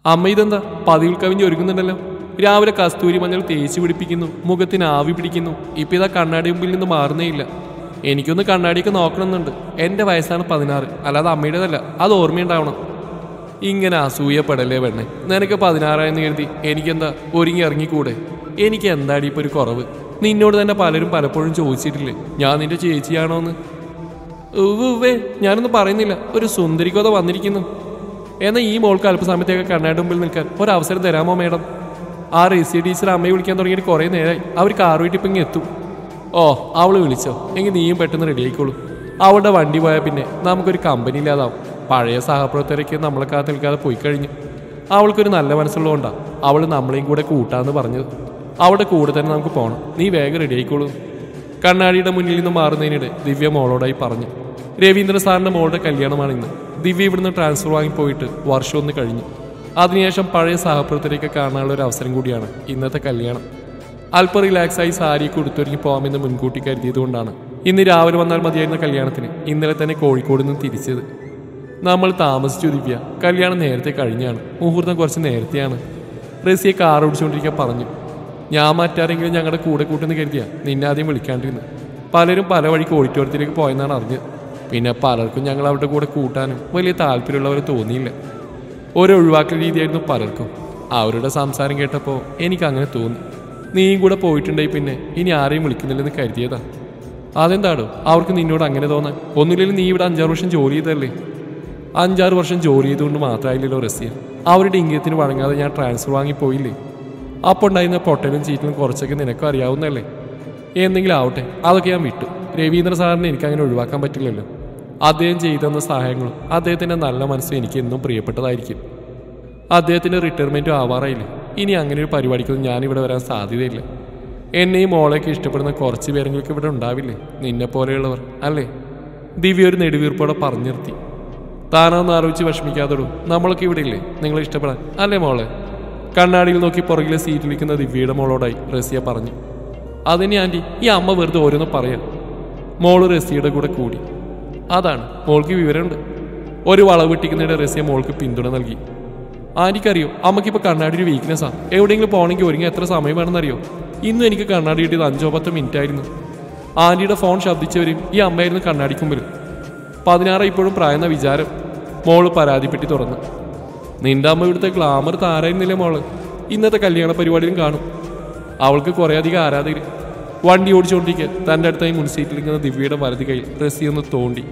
അമ്മ ഇതെന്താ പതിവിൽ കവിഞ്ഞ് ഒരുങ്ങുന്നുണ്ടല്ലോ രാവിലെ കസ്തൂരി മഞ്ഞൾ തേച്ച് പിടിപ്പിക്കുന്നു മുഖത്തിന് ആവി പിടിക്കുന്നു ഇപ്പൊ ഇതാ കണ്ണാടി മുമ്പിൽ നിന്ന് മാറുന്നേയില്ല എനിക്കൊന്ന് കണ്ണാടിയൊക്കെ നോക്കണമെന്നുണ്ട് എൻ്റെ വയസ്സാണ് പതിനാറ് അല്ലാതെ അമ്മയുടേതല്ല അത് ഓർമ്മയുണ്ടാവണം ഇങ്ങനെ അസൂയപ്പെടല്ലേ പെണ്ണെ നിനക്ക് പതിനാറായെന്ന് കരുതി എനിക്കെന്താ ഒരുങ്ങി ഇറങ്ങിക്കൂടെ എനിക്ക് എന്താടി ഇപ്പൊ ഒരു കുറവ് നിന്നോട് തന്നെ പലരും പലപ്പോഴും ചോദിച്ചിട്ടില്ലേ ഞാൻ നിന്റെ ചേച്ചിയാണോന്ന് ഉവ്വേ ഞാനൊന്നും പറയുന്നില്ല ഒരു സുന്ദരിക്കോത വന്നിരിക്കുന്നു എന്നാൽ ഈ മോൾക്ക് അല്പസമയത്തേക്ക് കണ്ണാടി മുമ്പിൽ നിൽക്കാൻ ഒരവസരം തരാമോ മേഡം ആ റെസി ടീച്ചർ അമ്മയെ വിളിക്കാൻ തുടങ്ങിയിട്ട് കുറേ നേരമായി അവർ കാർ വീട്ടിൽ ഇപ്പം ഇങ്ങ് എത്തും ഓ അവള് വിളിച്ചോ എങ്കിൽ നീയും പെട്ടെന്ന് റെഡി ആയിക്കോളൂ അവളുടെ വണ്ടി പോയാൽ പിന്നെ നമുക്കൊരു കമ്പനി ഇല്ലാതാവും പഴയ സഹപ്രവർത്തകരൊക്കെ നമ്മളെ കാത്ത് നിൽക്കാതെ പോയി കഴിഞ്ഞു അവൾക്കൊരു നല്ല മനസ്സുള്ളതുകൊണ്ടാണ് അവൾ നമ്മളെയും കൂടെ കൂട്ടാന്ന് പറഞ്ഞത് അവളുടെ കൂടെ തന്നെ നമുക്ക് പോകണം നീ വേഗം റെഡി ആയിക്കോളൂ കണ്ണാടിയുടെ മുന്നിൽ നിന്ന് മാറുന്നതിനിടെ ദിവ്യ മോളോടായി പറഞ്ഞു രവീന്ദ്ര സാറിന്റെ മോളുടെ കല്യാണമാണ് ഇന്ന് ദിവ്യ ഇവിടുന്ന് ട്രാൻസ്ഫർ വാങ്ങി പോയിട്ട് വർഷം ഒന്ന് കഴിഞ്ഞു അതിനുശേഷം പഴയ സഹപ്രവർത്തകരെയൊക്കെ കാണാനുള്ള ഒരു അവസരം കൂടിയാണ് ഇന്നത്തെ കല്യാണം അല്പം റിലാക്സായി സാരിയൊക്കെ ഉടുത്തൊരുങ്ങി പോകാമെന്ന് മുൻകൂട്ടി കരുതിയതുകൊണ്ടാണ് ഇന്ന് രാവിലെ വന്നാൽ മതിയായിരുന്ന കല്യാണത്തിന് ഇന്നലെ തന്നെ കോഴിക്കോട് നിന്ന് തിരിച്ചത് നമ്മൾ താമസിച്ചു ദിവ്യ കല്യാണം നേരത്തെ കഴിഞ്ഞാണ് മുഹൂർത്തം കുറച്ച് നേരത്തെയാണ് റസിയെ കാർ ഓടിച്ചുകൊണ്ടിരിക്കാൻ പറഞ്ഞു ഞാൻ മറ്റാരെങ്കിലും ഞങ്ങളുടെ കൂടെ കൂട്ടുന്ന കരുതിയാ നിന്നെ ആദ്യം വിളിക്കാണ്ടിരുന്നു പലരും പല വഴിക്ക് ഓഡിറ്റോറിയത്തിലേക്ക് പോയെന്നാണ് അറിഞ്ഞത് പിന്നെ പലർക്കും ഞങ്ങൾ അവരുടെ കൂടെ കൂട്ടാനും വലിയ താല്പര്യമുള്ളവരെ തോന്നിയില്ല ഒരു ഒഴിവാക്കൽ രീതിയായിരുന്നു പലർക്കും അവരുടെ സംസാരം കേട്ടപ്പോൾ എനിക്ക് അങ്ങനെ തോന്നി നീയും കൂടെ പോയിട്ടുണ്ടെങ്കിൽ പിന്നെ ഇനി ആരെയും വിളിക്കുന്നില്ലെന്ന് കരുതിയതാ അതെന്താടോ അവർക്ക് നിന്നോട് അങ്ങനെ തോന്നാൻ ഒന്നുമില്ലെങ്കിൽ നീ ഇവിടെ അഞ്ചാറ് വർഷം ജോലി ചെയ്തല്ലേ അഞ്ചാറ് വർഷം ജോലി ചെയ്തുകൊണ്ട് മാത്രമായില്ലല്ലോ റസിയ അവരുടെ ഇംഗിതത്തിന് വഴങ്ങാതെ ഞാൻ ട്രാൻസ്ഫർ വാങ്ങി പോയില്ലേ അപ്പോൾ ഉണ്ടായിരുന്ന പൊട്ടലും ചീറ്റലും കുറച്ചൊക്കെ നിനക്കും അറിയാവുന്നല്ലേ എന്തെങ്കിലും ആവട്ടെ അതൊക്കെ ഞാൻ വിട്ടു രവീന്ദ്ര സാറിനെ എനിക്ക് അങ്ങനെ ഒഴിവാക്കാൻ പറ്റില്ലല്ലോ അദ്ദേഹം ചെയ്തെന്ന സഹായങ്ങളും അദ്ദേഹത്തിന്റെ നല്ല മനസ്സും എനിക്ക് എന്നും പ്രിയപ്പെട്ടതായിരിക്കും അദ്ദേഹത്തിന്റെ റിട്ടയർമെന്റും ആവാറായില്ലേ ഇനി അങ്ങനെ ഒരു പരിപാടിക്കൊന്നും ഞാൻ ഇവിടെ വരാൻ സാധ്യതയില്ല എന്നെയും മോളെയൊക്കെ ഇഷ്ടപ്പെടുന്ന കുറച്ച് പേരെങ്കിലും ഇവിടെ ഉണ്ടാവില്ലേ നിന്നെ പോലെയുള്ളവർ അല്ലേ ദിവ്യ ഒരു നെടുവീർപ്പോടെ പറഞ്ഞു നിർത്തി താനൊന്ന് ആലോചിച്ച് വിഷമിക്കാത്തോടൂ നമ്മളൊക്കെ ഇവിടെ ഇല്ലേ നിങ്ങളെ ഇഷ്ടപ്പെടാൻ അല്ലേ മോളെ കണ്ണാടിയിൽ നോക്കി പുറകിലെ സീറ്റിലിരിക്കുന്ന ദിവ്യയുടെ മോളോടായി റസിയ പറഞ്ഞു അതിനെ ആൻറ്റി ഈ അമ്മ വെറുതെ ഓരോന്ന് പറയാം മോള് റസിയുടെ കൂടെ കൂടി അതാണ് മോൾക്ക് വിവരമുണ്ട് ഒരു വളവ് വെട്ടിക്കുന്നതിടെ റസിയ മോൾക്ക് പിന്തുണ നൽകി ആന്റിക്കറിയോ അമ്മയ്ക്കിപ്പോൾ കണ്ണാടിയുടെ വീക്ക്നെസ്സാ എവിടെയെങ്കിലും പോകണമെങ്കിൽ ഒരുങ്ങി എത്ര സമയം വേണമെന്നറിയോ ഇന്നും എനിക്ക് കണ്ണാടി കിട്ടിയത് അഞ്ചോ പത്തോ മിനിറ്റ് ആയിരുന്നു ആന്റിയുടെ ഫോൺ ശബ്ദിച്ചവരും ഈ അമ്മയായിരുന്നു കണ്ണാടിക്കും വരും പതിനാറ് ഇപ്പോഴും പ്രായെന്ന വിചാരം മോള് പരാതിപ്പെട്ടി തുറന്നു നിന്റെ അമ്മ ഇവിടുത്തെ ഗ്ലാമർ താരായിരുന്നില്ലേ മോള് ഇന്നത്തെ കല്യാണ പരിപാടിയിലും കാണും അവൾക്ക് കുറേയധികം ആരാധകർ വണ്ടി ഓടിച്ചുകൊണ്ടിരിക്കെ തൻ്റെ അടുത്തായി മുൻസീറ്റിൽ നിൽക്കുന്ന ദിവ്യയുടെ വലതി കയ്യിൽ റസി ഒന്ന് തോണ്ടി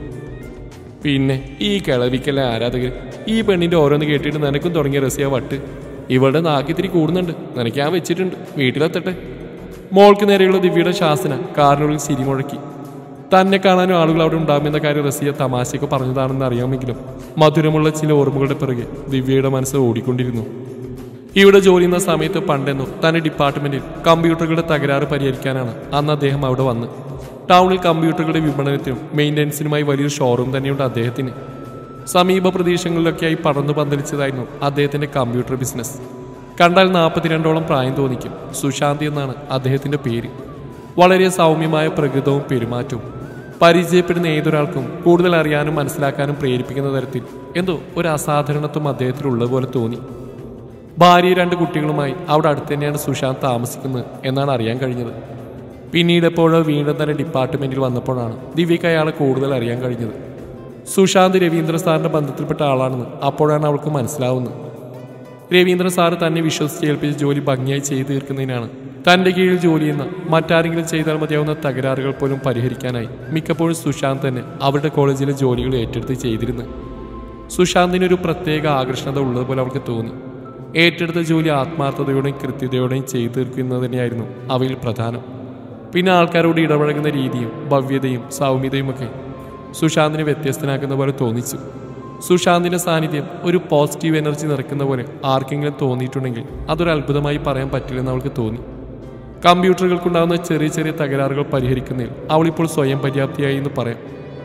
പിന്നെ ഈ കിളവിക്കല്ലേ ആരാധകർ ഈ പെണ്ണിന്റെ ഓരോന്ന് കേട്ടിട്ട് നിനക്കും തുടങ്ങിയ റസിയ വട്ട് ഇവളുടെ നാക്കിത്തിരി കൂടുന്നുണ്ട് നിനക്ക് ഞാൻ വെച്ചിട്ടുണ്ട് വീട്ടിലെത്തട്ടെ മോൾക്ക് നേരെയുള്ള ദിവ്യയുടെ ശാസന കാറിനുള്ളിൽ സിരി മുഴക്കി തന്നെ കാണാനും ആളുകൾ അവിടെ ഉണ്ടാകുമെന്ന കാര്യം റസിയ തമാശയ്ക്ക് പറഞ്ഞതാണെന്ന് അറിയാമെങ്കിലും മധുരമുള്ള ചില ഓർമ്മകളുടെ പിറകെ ദിവ്യയുടെ മനസ്സ് ഓടിക്കൊണ്ടിരുന്നു ഇവിടെ ജോലി ചെയ്യുന്ന സമയത്ത് പണ്ടെന്നോ തന്റെ ഡിപ്പാർട്ട്മെന്റിൽ കമ്പ്യൂട്ടറുകളുടെ തകരാറ് പരിഹരിക്കാനാണ് അന്ന് അദ്ദേഹം അവിടെ വന്ന് ടൗണിൽ കമ്പ്യൂട്ടറുകളുടെ വിപണനത്തിനും മെയിൻ്റനൻസിനുമായി വലിയൊരു ഷോറൂം തന്നെയുണ്ട് അദ്ദേഹത്തിന് സമീപ പ്രദേശങ്ങളിലൊക്കെയായി പടർന്നു പന്തലിച്ചതായിരുന്നു അദ്ദേഹത്തിന്റെ കമ്പ്യൂട്ടർ ബിസിനസ് കണ്ടാൽ നാൽപ്പത്തിരണ്ടോളം പ്രായം തോന്നിക്കും സുശാന്തി എന്നാണ് അദ്ദേഹത്തിന്റെ പേര് വളരെ സൗമ്യമായ പ്രകൃതവും പെരുമാറ്റവും പരിചയപ്പെടുന്ന ഏതൊരാൾക്കും കൂടുതൽ അറിയാനും മനസ്സിലാക്കാനും പ്രേരിപ്പിക്കുന്ന തരത്തിൽ എന്തോ ഒരു അസാധാരണത്വം അദ്ദേഹത്തിലുള്ളത് പോലെ തോന്നി ഭാര്യയും രണ്ട് കുട്ടികളുമായി അവിടെ അടുത്ത് തന്നെയാണ് സുശാന്ത് താമസിക്കുന്നത് എന്നാണ് അറിയാൻ കഴിഞ്ഞത് പിന്നീട് എപ്പോഴോ വീണ്ടും തന്നെ ഡിപ്പാർട്ട്മെന്റിൽ വന്നപ്പോഴാണ് ദിവ്യക്ക് അയാളെ കൂടുതൽ അറിയാൻ കഴിഞ്ഞത് സുശാന്ത് രവീന്ദ്ര സാറിന്റെ ബന്ധത്തിൽപ്പെട്ട ആളാണെന്ന് അപ്പോഴാണ് അവൾക്ക് മനസ്സിലാവുന്നത് രവീന്ദ്ര സാറ് തന്നെ വിശ്വസിച്ച് ഏൽപ്പിച്ച ജോലി ഭംഗിയായി ചെയ്തു തീർക്കുന്നതിനാണ് തന്റെ കീഴിൽ ജോലി ചെയ്യുന്ന മറ്റാരെങ്കിലും ചെയ്താൽ മതിയാവുന്ന തകരാറുകൾ പോലും പരിഹരിക്കാനായി മിക്കപ്പോഴും സുശാന്ത് തന്നെ അവരുടെ കോളേജിലെ ജോലികൾ ഏറ്റെടുത്ത് ചെയ്തിരുന്നത് സുശാന്തിന് ഒരു പ്രത്യേക ആകർഷണത ഉള്ളതുപോലെ അവൾക്ക് തോന്നി ഏറ്റെടുത്ത ജോലി ആത്മാർത്ഥതയോടെയും കൃത്യതയോടെയും ചെയ്തു തീർക്കുന്നത് തന്നെയായിരുന്നു അവയിൽ പ്രധാനം പിന്നെ ആൾക്കാരോട് ഇടപഴകുന്ന രീതിയും ഭവ്യതയും സൗമ്യതയും ഒക്കെ സുശാന്തിനെ വ്യത്യസ്തനാക്കുന്ന പോലെ തോന്നിച്ചു സുശാന്തിന്റെ സാന്നിധ്യം ഒരു പോസിറ്റീവ് എനർജി നിറയ്ക്കുന്ന പോലെ ആർക്കെങ്കിലും തോന്നിയിട്ടുണ്ടെങ്കിൽ അതൊരു അത്ഭുതമായി പറയാൻ പറ്റില്ലെന്ന് അവൾക്ക് തോന്നി കമ്പ്യൂട്ടറുകൾക്കുണ്ടാകുന്ന ചെറിയ ചെറിയ തകരാറുകൾ പരിഹരിക്കുന്നതിൽ അവളിപ്പോൾ സ്വയം പര്യാപ്തിയായി എന്ന് പറയാം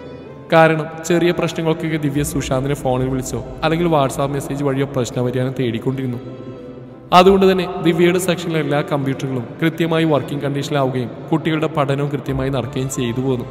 കാരണം ചെറിയ പ്രശ്നങ്ങൾക്കൊക്കെ ദിവ്യ സുശാന്തിനെ ഫോണിൽ വിളിച്ചോ അല്ലെങ്കിൽ വാട്സാപ്പ് മെസ്സേജ് വഴിയോ പ്രശ്നപരിഹാരം തേടിക്കൊണ്ടിരുന്നു അതുകൊണ്ട് തന്നെ ദിവ്യയുടെ സെക്ഷനിലെ എല്ലാ കമ്പ്യൂട്ടറുകളും കൃത്യമായി വർക്കിംഗ് കണ്ടീഷനിലാവുകയും കുട്ടികളുടെ പഠനവും കൃത്യമായി നടക്കുകയും ചെയ്തു പോന്നു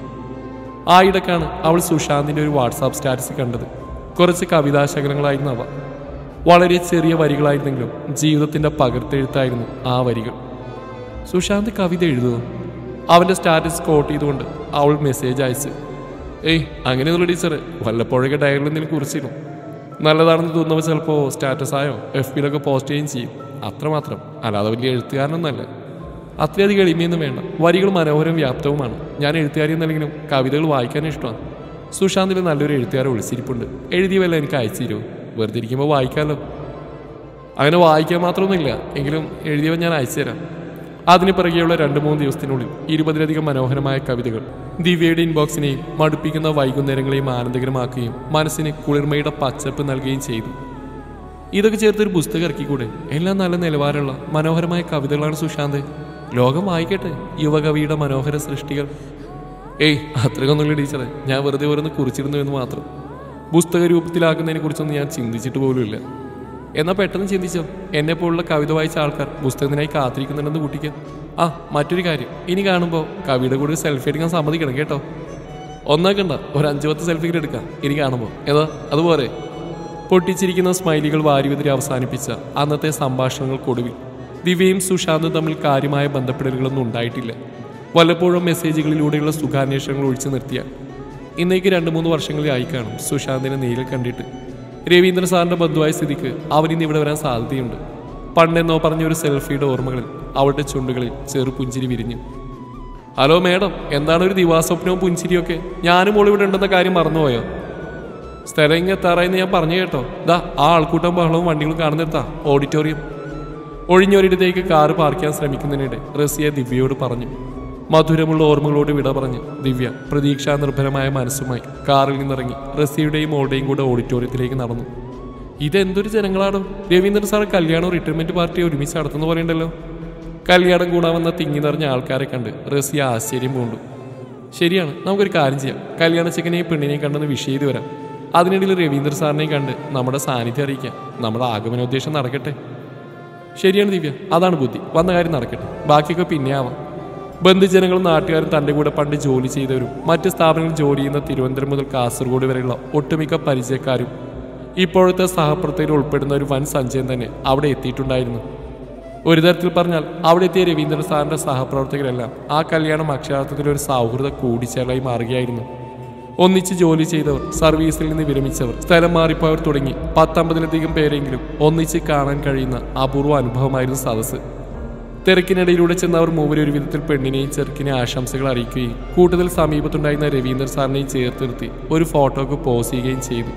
ആ ഇടക്കാണ് അവൾ സുശാന്തിന്റെ ഒരു വാട്സാപ്പ് സ്റ്റാറ്റസ് കണ്ടത് കുറച്ച് കവിതാശകലങ്ങളായിരുന്നു അവ വളരെ ചെറിയ വരികളായിരുന്നെങ്കിലും ജീവിതത്തിന്റെ പകർത്തെഴുത്തായിരുന്നു ആ വരികൾ സുശാന്ത് കവിത എഴുതുമോ അവന്റെ സ്റ്റാറ്റസ് കോട്ട് ചെയ്തുകൊണ്ട് അവൾ മെസ്സേജ് അയച്ചു ഏയ് അങ്ങനെയൊന്നുള്ള ടീച്ചർ വല്ലപ്പോഴൊക്കെ ഡയറിയിൽ എന്തെങ്കിലും കുറിച്ചിരുന്നു നല്ലതാണെന്ന് തോന്നുമ്പോൾ ചിലപ്പോൾ സ്റ്റാറ്റസ് ആയോ എഫ് ബിയിലൊക്കെ പോസ്റ്റ് ചെയ്യുകയും ചെയ്യും അത്രമാത്രം അല്ലാതെ വലിയ എഴുത്തുകാരനൊന്നല്ല അത്രയധികം എളിമയൊന്നും വേണ്ട വരികൾ മനോഹരവും വ്യാപ്തവുമാണ് ഞാൻ എഴുത്തുകാരി എന്നല്ലെങ്കിലും കവിതകൾ വായിക്കാൻ ഇഷ്ടമാണ് സുശാന്തിൽ നല്ലൊരു എഴുത്തുകാരെ വിളിച്ചിരിപ്പുണ്ട് എഴുതിയ വല്ല എനിക്ക് അയച്ചു തരുമോ വെറുതെ ഇരിക്കുമ്പോൾ വായിക്കാമല്ലോ അങ്ങനെ വായിക്കാൻ മാത്രമൊന്നുമില്ല എങ്കിലും എഴുതിയവ ഞാൻ അയച്ചു തരാം അതിന് പിറകെയുള്ള രണ്ട് മൂന്ന് ദിവസത്തിനുള്ളിൽ ഇരുപതിലധികം മനോഹരമായ കവിതകൾ ദിവ്യയുടെ ഇൻബോക്സിനെയും മടുപ്പിക്കുന്ന വൈകുന്നേരങ്ങളെയും ആനന്ദകരമാക്കുകയും മനസ്സിന് കുളിർമയുടെ പച്ചപ്പ് നൽകുകയും ചെയ്തു ഇതൊക്കെ ചേർത്തൊരു പുസ്തകം ഇറക്കിക്കൂടെ എല്ലാം നല്ല നിലവാരമുള്ള മനോഹരമായ കവിതകളാണ് സുശാന്ത് ലോകം വായിക്കട്ടെ യുവകവിയുടെ മനോഹര സൃഷ്ടികൾ ഏയ് അത്രയൊന്നുമില്ല ടീച്ചറെ ഞാൻ വെറുതെ ഓരോന്ന് കുറിച്ചിരുന്നു എന്ന് മാത്രം പുസ്തക രൂപത്തിലാക്കുന്നതിനെ കുറിച്ചൊന്നും ഞാൻ ചിന്തിച്ചിട്ട് പോലുമില്ല എന്നാൽ പെട്ടെന്ന് ചിന്തിച്ചോ എന്നെ പോലുള്ള കവിത വായിച്ച ആൾക്കാർ പുസ്തകത്തിനായി കാത്തിരിക്കുന്നുണ്ടെന്ന് കൂട്ടിക്കാം ആ മറ്റൊരു കാര്യം ഇനി കാണുമ്പോൾ കവിയുടെ കൂടെ സെൽഫി എടുക്കാൻ സമ്മതിക്കണം കേട്ടോ ഒന്നാക്കണ്ട ഒരു അഞ്ചു പത്ത് സെൽഫികൾ എടുക്കാം ഇനി കാണുമ്പോൾ ഏതാ അതുപോലെ പൊട്ടിച്ചിരിക്കുന്ന സ്മൈലികൾ വാരിവിതിരി അവസാനിപ്പിച്ച അന്നത്തെ സംഭാഷണങ്ങൾക്കൊടുവിൽ ദിവ്യയും സുശാന്തും തമ്മിൽ കാര്യമായ ബന്ധപ്പെടലുകളൊന്നും ഉണ്ടായിട്ടില്ല വല്ലപ്പോഴും മെസ്സേജുകളിലൂടെയുള്ള സുഖാന്വേഷണങ്ങൾ ഒഴിച്ചു നിർത്തിയ ഇന്നേക്ക് രണ്ട് മൂന്ന് വർഷങ്ങളിലായി കാണും സുശാന്തിനെ നേരിൽ കണ്ടിട്ട് രവീന്ദ്ര സാറിന്റെ ബന്ധുവായ സ്ഥിതിക്ക് അവനിന്ന് ഇവിടെ വരാൻ സാധ്യതയുണ്ട് പണ്ടെന്നോ പറഞ്ഞ ഒരു സെൽഫിയുടെ ഓർമ്മകളിൽ അവളുടെ ചുണ്ടുകളിൽ ചെറു പുഞ്ചിരി വിരിഞ്ഞു ഹലോ മേഡം എന്താണ് ഒരു ദിവാസ്വപ്നവും പുഞ്ചിരിയൊക്കെ ഞാനും മോൾ ഇവിടെ ഉണ്ടെന്ന കാര്യം മറന്നുപോയോ സ്ഥലം ഇങ്ങ് എത്താറായെന്ന് ഞാൻ പറഞ്ഞു കേട്ടോ ദാ ആ ആൾക്കൂട്ടം ബഹളവും വണ്ടികളും കാണുന്നിടത്താ ഓഡിറ്റോറിയം ഒഴിഞ്ഞൊരിടത്തേക്ക് കാറ് പാർക്ക് ചെയ്യാൻ ശ്രമിക്കുന്നതിനിടെ റസിയ ദിവ്യയോട് പറഞ്ഞു മധുരമുള്ള ഓർമ്മകളോട് വിട പറഞ്ഞ് ദിവ്യ പ്രതീക്ഷാ നിർഭരമായ മനസ്സുമായി കാറിൽ നിന്നിറങ്ങി റസിയുടെയും ഓളുടെയും കൂടെ ഓഡിറ്റോറിയത്തിലേക്ക് നടന്നു ഇതെന്തൊരു ജനങ്ങളാണോ രവീന്ദ്രൻ സാർ കല്യാണം റിട്ടയർമെന്റ് പാർട്ടി ഒരുമിച്ച് നടത്തുന്ന പോലെ ഉണ്ടല്ലോ കല്യാണം കൂടാമെന്ന തിങ്ങി നിറഞ്ഞ ആൾക്കാരെ കണ്ട് റസിയ ആശ്ചര്യം പൂണ്ടു ശരിയാണ് നമുക്കൊരു കാര്യം ചെയ്യാം കല്യാണ ചെക്കനെയും പെണ്ണിനെയും കണ്ടെന്ന് വിഷയം ചെയ്ത് വരാം അതിനിടയിൽ രവീന്ദ്ര സാറിനെയും കണ്ട് നമ്മുടെ സാന്നിധ്യം അറിയിക്കാം നമ്മുടെ ആഗമനോദ്ദേശം നടക്കട്ടെ ശരിയാണ് ദിവ്യ അതാണ് ബുദ്ധി വന്ന കാര്യം നടക്കട്ടെ ബാക്കിയൊക്കെ പിന്നെ ആവാം ബന്ധുജനങ്ങളും നാട്ടുകാരും തൻ്റെ കൂടെ പണ്ട് ജോലി ചെയ്തവരും മറ്റ് സ്ഥാപനങ്ങളിൽ ജോലി ചെയ്യുന്ന തിരുവനന്തപുരം മുതൽ കാസർഗോഡ് വരെയുള്ള ഒട്ടുമിക്ക പരിചയക്കാരും ഇപ്പോഴത്തെ സഹപ്രവർത്തകർ ഉൾപ്പെടുന്ന ഒരു വൻ സഞ്ചയം തന്നെ അവിടെ എത്തിയിട്ടുണ്ടായിരുന്നു ഒരു തരത്തിൽ പറഞ്ഞാൽ അവിടെ എത്തിയ രവീന്ദ്രൻ സാറിന്റെ സഹപ്രവർത്തകരെല്ലാം ആ കല്യാണം അക്ഷരാർത്ഥത്തിൽ ഒരു സൗഹൃദ കൂടിച്ചേരലായി മാറുകയായിരുന്നു ഒന്നിച്ച് ജോലി ചെയ്തവർ സർവീസിൽ നിന്ന് വിരമിച്ചവർ സ്ഥലം മാറിപ്പോയവർ തുടങ്ങി പത്തമ്പതിലധികം പേരെങ്കിലും ഒന്നിച്ച് കാണാൻ കഴിയുന്ന അപൂർവ അനുഭവമായിരുന്നു സദസ്സ് തിരക്കിനിടയിലൂടെ ചെന്ന് അവർ മൂവരെ ഒരു വിധത്തിൽ പെണ്ണിനെയും ചെറുക്കിനെ ആശംസകൾ അറിയിക്കുകയും കൂട്ടത്തിൽ സമീപത്തുണ്ടായിരുന്ന രവീന്ദ്രൻ സാറിനെയും ചേർത്ത് നിർത്തി ഒരു ഫോട്ടോക്ക് പോസ് ചെയ്യുകയും ചെയ്തു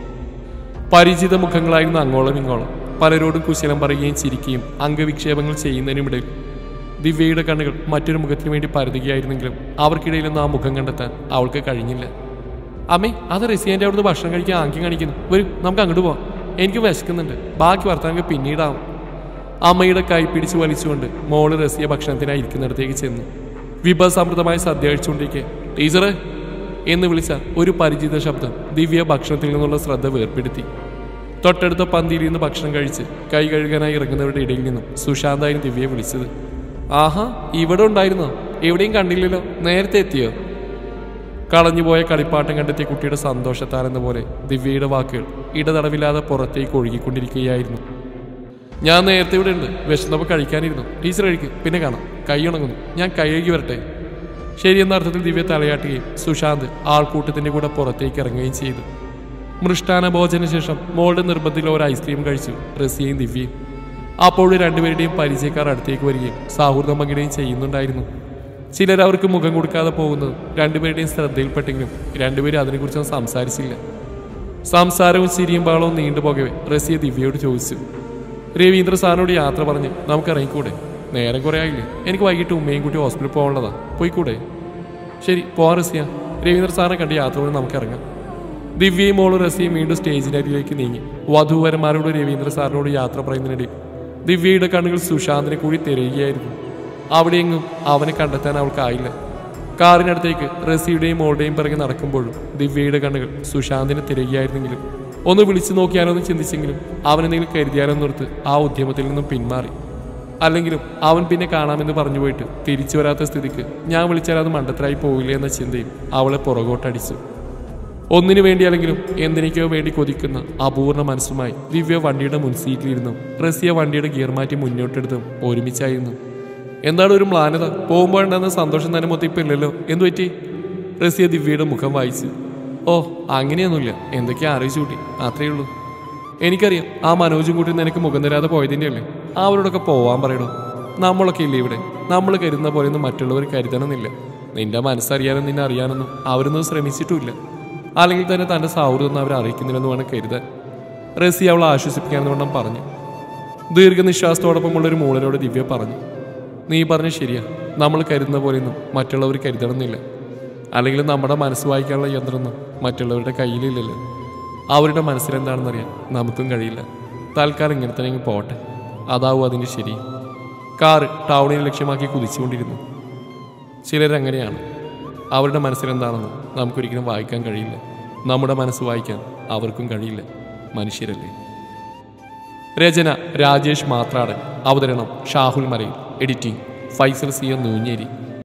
പരിചിത മുഖങ്ങളായിരുന്നു അങ്ങോളം ഇങ്ങോളം പലരോടും കുശലം പറയുകയും ചിരിക്കുകയും അംഗവിക്ഷേപങ്ങൾ ചെയ്യുന്നതിനുമിടയിൽ ദിവ്യയുടെ കണ്ണുകൾ മറ്റൊരു മുഖത്തിനു വേണ്ടി പരതുകയായിരുന്നെങ്കിലും അവർക്കിടയിലൊന്നും ആ മുഖം കണ്ടെത്താൻ അവൾക്ക് കഴിഞ്ഞില്ല അമ്മേ അത് റെസിയൻ്റെ അവിടുന്ന് ഭക്ഷണം കഴിക്കാൻ ആംഗ്യം കാണിക്കുന്നു വരും നമുക്ക് അങ്ങോട്ട് പോവാം എനിക്ക് വിശക്കുന്നുണ്ട് ബാക്കി വർത്തമാനങ്ങൾ പിന്നീടാവും അമ്മയുടെ കൈ പിടിച്ചു വലിച്ചുകൊണ്ട് മോള് റസിയ ഭക്ഷണത്തിനായി ഇരിക്കുന്നിടത്തേക്ക് ചെന്നു വിഭവസമൃദ്ധമായ സദ്യ കഴിച്ചുകൊണ്ടിരിക്കെ ടീച്ചറെ എന്ന് വിളിച്ച ഒരു പരിചിത ശബ്ദം ദിവ്യ ഭക്ഷണത്തിൽ നിന്നുള്ള ശ്രദ്ധ വേർപ്പെടുത്തി തൊട്ടടുത്ത പന്തിയിൽ നിന്ന് ഭക്ഷണം കഴിച്ച് കൈ കഴുകാനായി ഇറങ്ങുന്നവരുടെ ഇടയിൽ നിന്നും സുശാന്തായിരുന്നു ദിവ്യയെ വിളിച്ചത് ആഹാ ഇവിടെ ഉണ്ടായിരുന്നോ എവിടെയും കണ്ടില്ലല്ലോ നേരത്തെ എത്തിയോ കളഞ്ഞുപോയ കളിപ്പാട്ടം കണ്ടെത്തിയ കുട്ടിയുടെ സന്തോഷത്താലെന്ന പോലെ ദിവ്യയുടെ വാക്കുകൾ ഇടതടവില്ലാതെ പുറത്തേക്ക് ഒഴുകിക്കൊണ്ടിരിക്കുകയായിരുന്നു ഞാൻ നേരത്തെ ഇവിടെ ഉണ്ട് വിശന്നപ്പോൾ കഴിക്കാനിരുന്നു ടീച്ചർ കഴിക്കും പിന്നെ കാണാം കൈ ഉണങ്ങുന്നു ഞാൻ കൈ കഴുകി വരട്ടെ ശരിയെന്ന അർത്ഥത്തിൽ ദിവ്യ തലയാട്ടുകയും സുശാന്ത് ആൾക്കൂട്ടത്തിന്റെ കൂടെ പുറത്തേക്ക് ഇറങ്ങുകയും ചെയ്തു മൃഷ്ടാന ഭോജന ശേഷം മോളുടെ നിർബന്ധത്തിൽ ഒരു ഐസ്ക്രീം കഴിച്ചു റസിയയും ദിവ്യയും അപ്പോൾ രണ്ടുപേരുടെയും പരിചയക്കാർ അടുത്തേക്ക് വരികയും സൗഹൃദം പങ്കിടുകയും ചെയ്യുന്നുണ്ടായിരുന്നു ചിലർ അവർക്ക് മുഖം കൊടുക്കാതെ പോകുന്നത് രണ്ടുപേരുടെയും ശ്രദ്ധയിൽപ്പെട്ടെങ്കിലും രണ്ടുപേരും അതിനെക്കുറിച്ചൊന്നും സംസാരിച്ചില്ല സംസാരവും ചിരിയും പാളവും നീണ്ടുപോകവേ റസിയ ദിവ്യയോട് ചോദിച്ചു രവീന്ദ്ര സാറിനോട് യാത്ര പറഞ്ഞ് നമുക്ക് ഇറങ്ങിക്കൂടെ നേരം കുറേ ആയില്ലേ എനിക്ക് വൈകിട്ട് ഉമ്മയും കൂട്ടി ഹോസ്പിറ്റലിൽ പോകാനുള്ളതാ പോയിക്കൂടെ ശരി പോവാം റസിയ രവീന്ദ്ര സാറിനെ കണ്ട് യാത്ര കൊണ്ട് നമുക്ക് ഇറങ്ങാം ദിവ്യയും മോളും റസിയും വീണ്ടും സ്റ്റേജിനരികിലേക്ക് നീങ്ങി വധൂവരന്മാരോട് രവീന്ദ്ര സാറിനോട് യാത്ര പറയുന്നതിനിടെ ദിവ്യയുടെ കണ്ണുകൾ സുശാന്തിനെ കൂടി തിരയുകയായിരുന്നു അവിടെയെങ്ങും അവനെ കണ്ടെത്താൻ അവൾക്കായില്ല കാറിനടുത്തേക്ക് റസിയുടെയും മോളുടെയും പിറകെ നടക്കുമ്പോഴും ദിവ്യയുടെ കണ്ണുകൾ സുശാന്തിനെ തിരയുകയായിരുന്നെങ്കിലും ഒന്ന് വിളിച്ചു നോക്കിയാലോ എന്ന് ചിന്തിച്ചെങ്കിലും അവൻ എന്തെങ്കിലും കരുതിയാലോ എന്നോർത്ത് ആ ഉദ്യമത്തിൽ നിന്നും പിന്മാറി അല്ലെങ്കിലും അവൻ പിന്നെ കാണാമെന്ന് പറഞ്ഞു പോയിട്ട് തിരിച്ചു വരാത്ത സ്ഥിതിക്ക് ഞാൻ വിളിച്ചാൽ അത് മണ്ടത്തരായി പോവില്ല എന്ന ചിന്തയും അവളെ പുറകോട്ടടിച്ചു ഒന്നിനു വേണ്ടിയാണെങ്കിലും എന്തിനേക്കോ വേണ്ടി കൊതിക്കുന്ന അപൂർണ മനസ്സുമായി ദിവ്യ വണ്ടിയുടെ മുൻസീറ്റിലിരുന്നു റസിയ വണ്ടിയുടെ ഗിയർ മാറ്റി മുന്നോട്ടെടുത്തും ഒരുമിച്ചായിരുന്നു എന്താണ് ഒരു മ്ലാനത പോകുമ്പോഴുണ്ടെന്ന സന്തോഷം തന്നെ മൊത്തം ഇപ്പം ഇല്ലല്ലോ എന്തു പറ്റി റസിയ ദിവ്യയുടെ മുഖം വായിച്ചു ഓ അങ്ങനെയൊന്നുമില്ല എന്തൊക്കെയാ അറിയിച്ചു കൂട്ടി അത്രയേ ഉള്ളൂ എനിക്കറിയാം ആ മനോജും കൂട്ടി നിനക്ക് മുഖം തരാതെ പോയതിൻ്റെ അല്ലേ അവരോടൊക്കെ പോവാൻ പറയണോ നമ്മളൊക്കെ ഇല്ലേ ഇവിടെ നമ്മൾ കരുതുന്ന പോലെയൊന്നും മറ്റുള്ളവർ കരുതണമെന്നില്ല നിന്റെ മനസ്സറിയാനും നിന്നെ അറിയാനൊന്നും അവരൊന്നും ശ്രമിച്ചിട്ടുമില്ല അല്ലെങ്കിൽ തന്നെ തൻ്റെ സൗഹൃദം അവർ അറിയിക്കുന്നില്ലെന്ന് വേണം കരുതാൻ റസി അവളെ ആശ്വസിപ്പിക്കാനെന്ന് വേണം പറഞ്ഞു ദീർഘനിശ്വാസത്തോടൊപ്പമുള്ള ഒരു മൂളനോട് ദിവ്യ പറഞ്ഞു നീ പറഞ്ഞ ശരിയാ നമ്മൾ കരുതുന്ന പോലെയൊന്നും മറ്റുള്ളവർ കരുതണമെന്നില്ല അല്ലെങ്കിൽ നമ്മുടെ മനസ്സ് വായിക്കാനുള്ള യന്ത്രമൊന്നും മറ്റുള്ളവരുടെ കയ്യിലില്ലല്ലോ അവരുടെ മനസ്സിലെന്താണെന്നറിയാൻ നമുക്കും കഴിയില്ല തൽക്കാലം ഇങ്ങനെ തന്നെ അങ്ങ് പോട്ടെ അതാവും അതിൻ്റെ ശരി കാറ് ടൗണിനെ ലക്ഷ്യമാക്കി കുതിച്ചുകൊണ്ടിരുന്നു ചിലരങ്ങനെയാണ് അവരുടെ മനസ്സിലെന്താണെന്ന് നമുക്കൊരിക്കലും വായിക്കാൻ കഴിയില്ല നമ്മുടെ മനസ്സ് വായിക്കാൻ അവർക്കും കഴിയില്ല മനുഷ്യരല്ലേ രചന രാജേഷ് മാത്രാടൻ അവതരണം Shahul Malayil editing Faisal C M Nooncheri